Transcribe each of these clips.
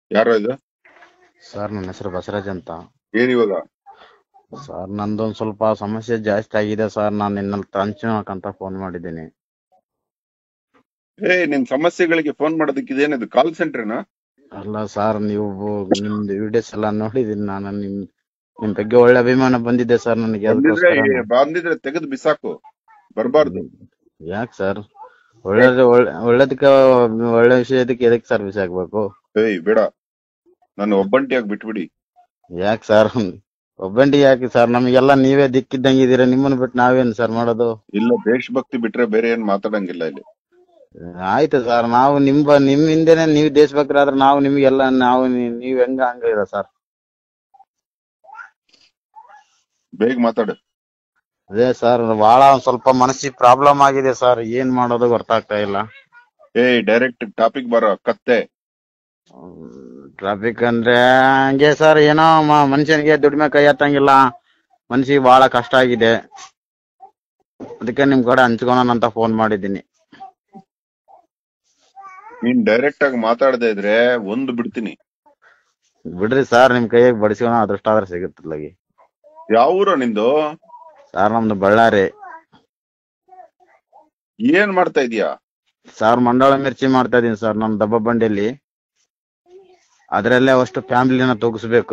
ಯಾರೋ ಇದು ಸರ್ ನನ್ನ ಹೆಸರು ಬಸವರಾಜ್ ಅಂತ ಏನ್ ಇವಾಗ ಸರ್ ನಂದೊಂದ್ ಸ್ವಲ್ಪ ಸಮಸ್ಯೆ ಜಾಸ್ತಿ ಆಗಿದೆ ಸರ್ ನಾನು ನಿನ್ನಲ್ಲಿ ಹಂಚ್ಕೊಳಕಂತ ಫೋನ್ ಮಾಡಿದ್ದೀನಿ ಏ ನಿನ್ ಸಮಸ್ಯೆಗಳಿಗೆ ಫೋನ್ ಮಾಡೋದಕ್ಕೆ ಇದೇನಿದು ಕಾಲ್ ಸೆಂಟರ್ನಾ ಅಲ್ಲ ಸರ್ ನೀವು ನಿಮ್ದು ವಿಡಿಯೋಸ್ ಎಲ್ಲ ನೋಡಿದೀನಿ ನಾನು ನಿಮ್ ನಿಮ್ ಬಗ್ಗೆ ಒಳ್ಳೆ ಅಭಿಮಾನ ಬಂದಿದೆ ಸರ್ ನನಗೆ ಬಂದಿದ್ರೆ ಅದಕ್ಕೋಸ್ಕರ ಬಂದಿದ್ರೆ ತೆಗೆದು ಬಿಸಾಕು ಬರಬಾರ್ದು ಯಾಕೆ ಸರ್ ಒಳ್ಳೇದು ಒಳ್ಳೆ ಒಳ್ಳೇದಕ್ಕ ಒಳ್ಳೆ ವಿಷಯದಕ್ಕೆ ಎದಕ್ಕೆ ಸರ್ ಬಿಸಾಕ್ಬೇಕು ಏಯ್ ಬೇಡ ನಾನು ಒಬ್ಬಂಟಿಯಾಗಿ ಬಿಟ್ಬಿಡಿ ಯಾಕೆ ಸರ್ ಒಬ್ಬಂಟಿ ಯಾಕೆ ಸರ್ ನಮಗೆಲ್ಲ ನೀವೇ ದಿಕ್ಕಿದ್ದಂಗೆ ಇದೀರ ನಿಮ್ಮನ್ನ ಬಿಟ್ಟು ನಾವೇನ್ ಸರ್ ಮಾಡೋದು ಇಲ್ಲ ದೇಶಭಕ್ತಿ ಬಿಟ್ರೆ ಬೇರೆ ಏನ್ ಮಾತಾಡಂಗಿಲ್ಲ ಇಲ್ಲಿ ಆಯ್ತು ಸರ್ ನಾವು ನಿಮ್ ಬ- ನಿಮ್ ಹಿಂದೆನೆ ನೀವ್ ದೇಶಭಕ್ತರಾದ್ರೆ ನಾವು ನಿಮ್ಗೆಲ್ಲ ನಾವು ನೀ- ನೀವ್ ಹೆಂಗ ಹಂಗ ಇರ ಸರ್ ಬೇಗ ಮಾತಾಡು ಅದೇ ಸರ್ ಬಹಳ ಒಂದ್ ಸ್ವಲ್ಪ ಮನಸ್ಸಿಗೆ ಪ್ರಾಬ್ಲಮ್ ಆಗಿದೆ ಸರ್ ಏನ್ ಮಾಡೋದು ಗೊತ್ತಾಗ್ತಾ ಇಲ್ಲ ಏಯ್ ಡೈರೆಕ್ಟ್ ಟಾಪಿಕ್ ಬರೋ ಕತ್ತೆ ಟ್ರಾಫಿಕ್ ಅಂದ್ರೆ ಹಂಗೆ ಸರ್ ಏನೋ ಮ- ಮನುಷ್ಯನಿಗೆ ದುಡಿಮೆ ಕೈ ಎತ್ತಂಗಿಲ್ಲ ಮನ್ಸಿಗೆ ಬಹಳ ಕಷ್ಟ ಆಗಿದೆ ಅದಕ್ಕೆ ನಿಮ್ ಕಡೆ ಹಂಚ್ಕೊಳೋಣ ಅಂತ ಫೋನ್ ಮಾಡಿದ್ದೀನಿ ನೀನ್ ಡೈರೆಕ್ಟ್ ಆಗಿ ಮಾತಾಡದೆ ಇದ್ರೆ ಒಂದು ಬಿಡ್ತೀನಿ ಬಿಡ್ರಿ ಸರ್ ನಿಮ್ ಕೈಯಾಗ ಬಡಿಸ್ಕೊಳ ಅದೃಷ್ಟ ಆದ್ರೆ ಸಿಗುತ್ತಿಲ್ಲಗಿ ಯಾವ ಊರು ನಿಂದು ಸರ್ ನಮ್ದು ಬಳ್ಳಾರಿ ಏನ್ ಮಾಡ್ತಾ ಇದೀಯಾ ಸರ್ ಮಂಡಳ ಮಿರ್ಚಿ ಮಾಡ್ತಾ ಇದೀನಿ ಸರ್ ನಮ್ ದಬ್ಬ ಬಂಡಿಯಲ್ಲಿ ಅದ್ರಲ್ಲೇ ಅಷ್ಟು ಫ್ಯಾಮಿಲಿನ ತೂಗಿಸ್ಬೇಕು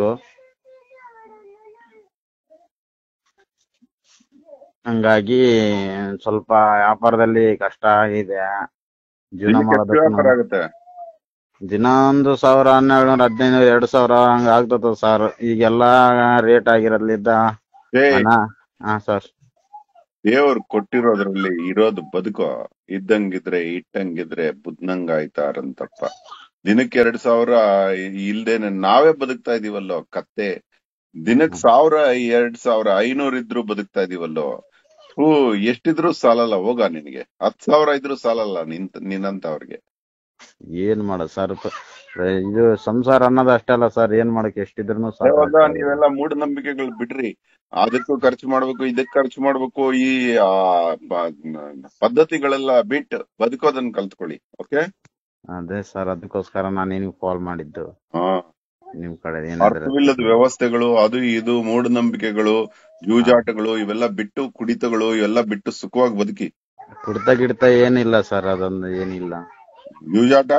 ಹಂಗಾಗಿ ಸ್ವಲ್ಪ ವ್ಯಾಪಾರದಲ್ಲಿ ಕಷ್ಟ ಆಗಿದೆ ಜೀವನ ದಿನಕ್ಕೆ ಎಷ್ಟು ವ್ಯಾಪಾರ ಮಾಡೋದಕ್ಕೆ ಆಗುತ್ತೆ ದಿನ ಒಂದು ಸಾವಿರ ಹನ್ನೆರಡು ನೂರ ಹದಿನೈದು ಎರಡು ಸಾವಿರ ಹಂಗ ಆಗ್ತದ ಸರ್ ಈಗೆಲ್ಲಾ ರೇಟ್ ಆಗಿರೋದ್ಲಿದ್ದ ಏಯ್ ಹಣ ಹಾ ಸರ್ ದೇವ್ರು ಕೊಟ್ಟಿರೋದ್ರಲ್ಲಿ ಇರೋದು ಬದುಕೋ ಇದ್ದಂಗಿದ್ರೆ ಇಟ್ಟಂಗಿದ್ರೆ ಬುದ್ನಂಗ ಆಯ್ತಾರಂತಪ್ಪ ದಿನಕ್ಕೆ ಎರಡ್ ಸಾವಿರ ಇಲ್ದೇನೆ ನಾವೇ ಬದುಕ್ತಾ ಇದೀವಲ್ಲೋ ಕತ್ತೆ ದಿನಕ್ ಸಾವಿರ ಎರಡ್ ಸಾವಿರ ಐನೂರ್ ಇದ್ರು ಬದುಕ್ತಾ ಇದೀವಲ್ಲೋ ಹೂ ಎಷ್ಟಿದ್ರು ಸಾಲಲ್ಲ ಹೋಗ ನಿನಗೆ ಹತ್ ಸಾವಿರ ಇದ್ರು ಸಾಲಲ್ಲ ನಿಂತ ನಿನ್ನಂತವ್ರಿಗೆ ಏನ್ ಮಾಡೋದು ಸರ್ ಇದು ಸಂಸಾರ ಅನ್ನೋದು ಅಷ್ಟೇ ಅಲ್ಲ ಸರ್ ಏನ್ ಮಾಡಕ್ ಎಷ್ಟಿದ್ರು ಇವಾಗ ನೀವೆಲ್ಲ ಮೂಢನಂಬಿಕೆಗಳು ಬಿಡ್ರಿ ಅದಕ್ಕೂ ಖರ್ಚು ಮಾಡ್ಬೇಕು ಇದಕ್ ಖರ್ಚು ಮಾಡ್ಬೇಕು ಈ ಆ, ಬ- ಪದ್ಧತಿಗಳೆಲ್ಲ ಬಿಟ್ಟು ಬದುಕೋದನ್ನ ಕಲ್ತ್ಕೊಳ್ಳಿ ಓಕೆ ಅದೇ ಸರ್ ಅದಕ್ಕೋಸ್ಕರ ನಾನು ನಿಮ್ಗೆ ಕಾಲ್ ಮಾಡಿದ್ದು ಹಾ ನಿಮ್ ಕಡೆ ಏನಾದ್ರೆ ಅರ್ಥವಿಲ್ಲದ ವ್ಯವಸ್ಥೆಗಳು ಅದು ಇದು ಮೂಢನಂಬಿಕೆಗಳು ಜೂಜಾಟಗಳು ಇವೆಲ್ಲ ಬಿಟ್ಟು ಕುಡಿತಗಳು ಇವೆಲ್ಲ ಬಿಟ್ಟು ಸುಖವಾಗಿ ಬದುಕಿ ಕುಡ್ತ ಗಿಡ್ತ ಏನಿಲ್ಲ ಸರ್ ಅದೊಂದು ಏನಿಲ್ಲ ಜೂಜಾಟ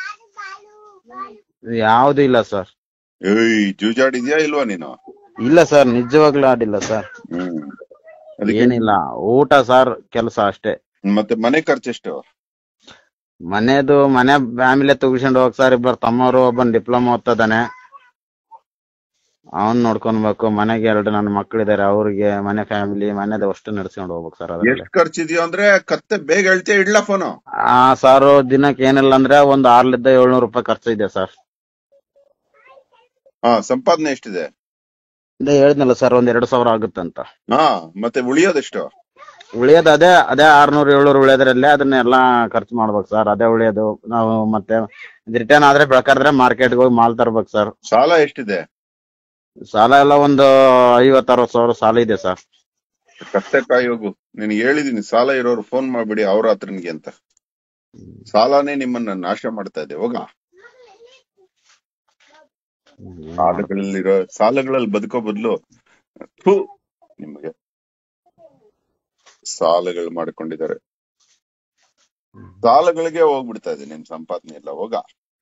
ಯಾವ್ದು ಇಲ್ಲ ಸರ್ ಏಯ್ ಜೂಜಾಡಿದ್ಯಾ ಇಲ್ವಾ ನೀನು ಇಲ್ಲ ಸರ್ ನಿಜವಾಗ್ಲೂ ಆಡಿಲ್ಲ ಸರ್ ಹ್ಮ್ ಅದಕ್ಕೆ ಏನಿಲ್ಲ ಊಟ ಸರ್ ಕೆಲಸ ಅಷ್ಟೇ ಮತ್ತೆ ಮನೆ ಖರ್ಚೆಷ್ಟು ಮನೆದು ಮನೆ ಫ್ಯಾಮಿಲಿ ತೆಗಿಸ್ಕೊಂಡು ಹೋಗ್ ಸರ್ ಇಬ್ಬರು ತಮ್ಮವರು ಒಬ್ಬನ್ ಡಿಪ್ಲೊಮಾ ಓದ್ತದಾನೆ ಅವನ್ ನೋಡ್ಕೊನ್ಬೇಕು ಮನೆಗೆ ಎರಡು ನನ್ನ ಮಕ್ಕಳಿದ್ದಾರೆ ಅವ್ರಿಗೆ ಮನೆ ಫ್ಯಾಮಿಲಿ ಮನೆದ ಅಷ್ಟು ನಡ್ಸ್ಕೊಂಡು ಹೋಗ್ಬೇಕು ಸರ್ ಅದ್ರಲ್ಲಿ ಎಷ್ಟ್ ಖರ್ಚಿದ್ಯೋ ಅಂದ್ರೆ ಕತ್ತೆ ಬೇಗ ಹೇಳ್ತೀಯ ಇಡ್ಲಾ ಫೋನು ಆ ಸರ್ ದಿನಕ್ಕೆ ಏನಿಲ್ಲ ಅಂದ್ರೆ ಒಂದ್ ಆರ್ಲಿದ್ದ ಏಳ್ನೂರು ರೂಪಾಯಿ ಖರ್ಚು ಇದೆ ಸರ್ ಹಾ ಸಂಪಾದನೆ ಎಷ್ಟಿದೆ ಇದೇ ಹೇಳಿದ್ನಲ್ಲ ಸರ್ ಒಂದ್ ಎರಡ್ ಸಾವಿರ ಆಗುತ್ತಂತ ಹಾ ಮತ್ತೆ ಉಳಿಯೋದೆಷ್ಟು ಉಳಿಯೋದು ಅದೇ ಅದೇ ಆರ್ನೂರು ಏಳ್ನೂರು ಉಳಿಯೋದ್ರಲ್ಲೇ ಅದನ್ನೆಲ್ಲ ಖರ್ಚು ಮಾಡ್ಬೇಕು ಸರ್ ಅದೇ ಉಳಿಯೋದು ನಾವು ಮತ್ತೆ ರಿಟರ್ನ್ ಆದ್ರೆ ಬೇಕಾದ್ರೆ ಮಾರ್ಕೆಟ್ಗೆ ಹೋಗಿ ಮಾಲ್ ತರ್ಬೇಕು ಸರ್ ಸಾಲ ಎಷ್ಟಿದೆ ಸಾಲ ಎಲ್ಲ ಒಂದು ಐವತ್ ಅರವತ್ ಸಾವಿರ ಸಾಲ ಇದೆ ಸರ್ ಕತ್ತೆ ಕಾಯಿ ಹೋಗು ನೀನ್ ಹೇಳಿದೀನಿ ಸಾಲ ಇರೋರು ಫೋನ್ ಮಾಡ್ಬಿಡಿ ಅವ್ರ ಹತ್ರನಿಗೆ ಅಂತ ಸಾಲನೇ ನಿಮ್ಮನ್ನ ನಾಶ ಮಾಡ್ತಾ ಇದೆ ಹೋಗ ಸಾಲಗಳಲ್ಲಿರೋ ಸಾಲಗಳಲ್ಲಿ ಬದುಕೋ ಬದಲು ಥು ನಿಮಗೆ ಸಾಲಗಳು ಮಾಡ್ಕೊಂಡಿದ್ದಾರೆ ಸಾಲಗಳಿಗೆ ಹೋಗ್ಬಿಡ್ತಾ ಇದೆ ನಿಮ್ ಸಂಪಾದನೆ ಎಲ್ಲ ಹೋಗ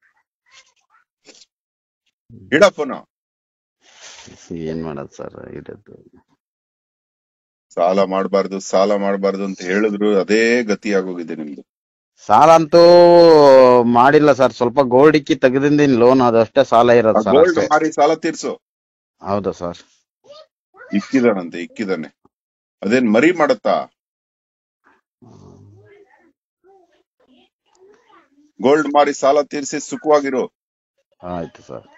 ಇಡ ಫೋನು ಏನ್ ಮಾಡೋದು ಸರ್ ಇರೋದು ಸಾಲ ಮಾಡಬಾರ್ದು ಸಾಲ ಮಾಡಬಾರ್ದು ಅಂತ ಹೇಳಿದ್ರು ಅದೇ ಗತಿ ಆಗೋಗಿದೆ ನಿಮ್ದು ಸಾಲ ಅಂತೂ ಮಾಡಿಲ್ಲ ಸರ್ ಸ್ವಲ್ಪ ಗೋಲ್ಡ್ ಇಕ್ಕಿ ತೆಗೆದಿಂದಿನ ಲೋನ್ ಅದಷ್ಟೇ ಸಾಲ ಇರೋದು ಸರ್ ಗೋಲ್ಡ್ ಅಷ್ಟೇ ಮಾರಿ ಸಾಲ ತೀರ್ಸು ಹೌದಾ ಸರ್ ಇಕ್ಕಿದಾನಂತೆ ಇಕ್ಕಿದಾನೆ ಅದೇನ್ ಮರಿ ಮಾಡತ್ತಾ ಗೋಲ್ಡ್ ಮಾರಿ ಸಾಲ ತೀರ್ಸಿ ಸುಖವಾಗಿರು ಆಯ್ತು ಸರ್